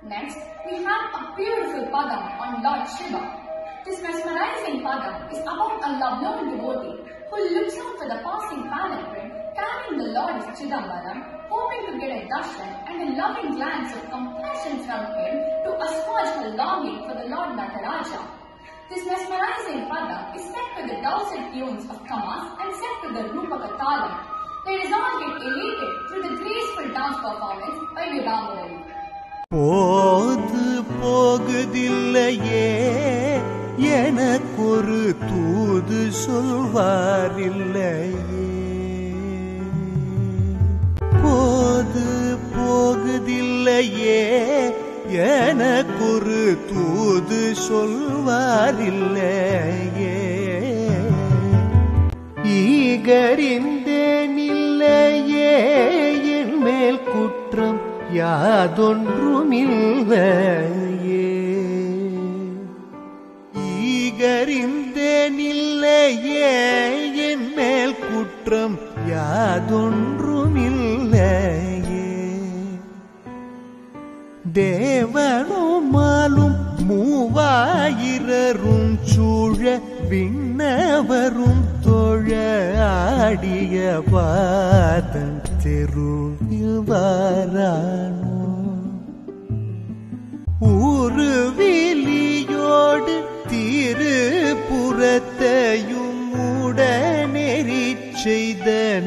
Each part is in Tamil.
Next, we have a beautiful padam on Lord Shiva. This mesmerizing padam is about a love-known devotee who looks out for the passing palanquin carrying the Lord of Chidambaram, hoping to get a darshan and a loving glance of compassion from him to assuage her longing for the Lord Nataraja. This mesmerizing padam is set to the dulcet tunes of Kamas and set to the Rupaka Talam. Let us all get elated through the graceful dance performance by Vidamurali. போது போகுதில்லையே எனக்கொரு தூது சொல்வாரில்லையே போது போகுதில்லையே எனக்கொரு தூது சொல்வாரில்லையே ஈகறிந்தேனில்லையே என் மேல் குற்றம் யாதொன்றுமில்லையே ஈகறிந்தேனில்லையே என் மேல் குற்றம் யாதொன்றுமில்லையே தேவனுமாலும் மூவாயிரரும் சூழ விண்ணவரும் தோழ ஆடிய பாதன் தெருவில் வாரானோ ஊரு விலியோடு திருப்புறத்தையும் உடனெறி செய்த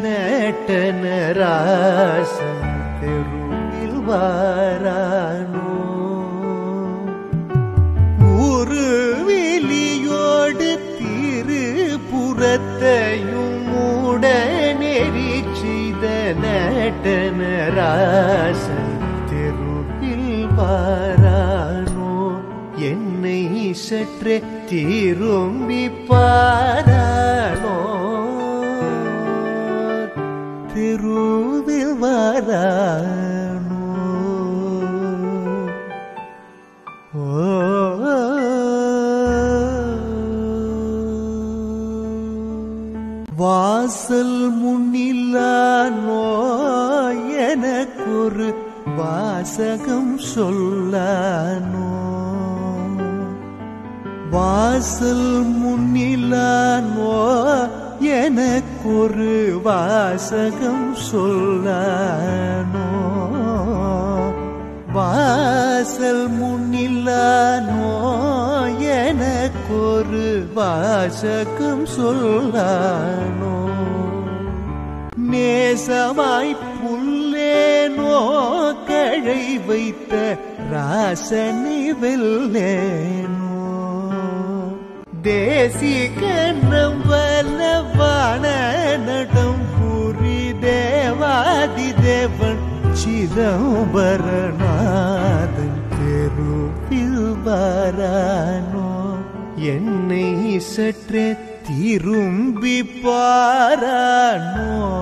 நட்டனராசன் தெருவில் வாரானோ ஊரு விலியோடு திருப்புறத்தையும் உடனெறி செய்த நட்டனராசன் தெருவில் வாரானோ என்னை சற்றே திரும்பி பாரானோ தெருவில் வாரானோ வாசல் முன்னில்லானோ எனக்கொரு வாசகம் சொல்லானோ வாசல் முன்னில்லானோ எனக்கொரு வாசகம் சொல்லானோ வாசல் முன்னில்லானோ எனக்கொரு வாசகம் சொல்லானோ நேசமாய் புல்லேனோ கழை வைத்த ராசனை வெல்லேனோ தேசிக நம்பலவான நடம் புரி தேவாதி தேவன் சிதம்பரநாதன் தெருவில் வாரானோ என்னை சற்றே திரும்பி பாரானோ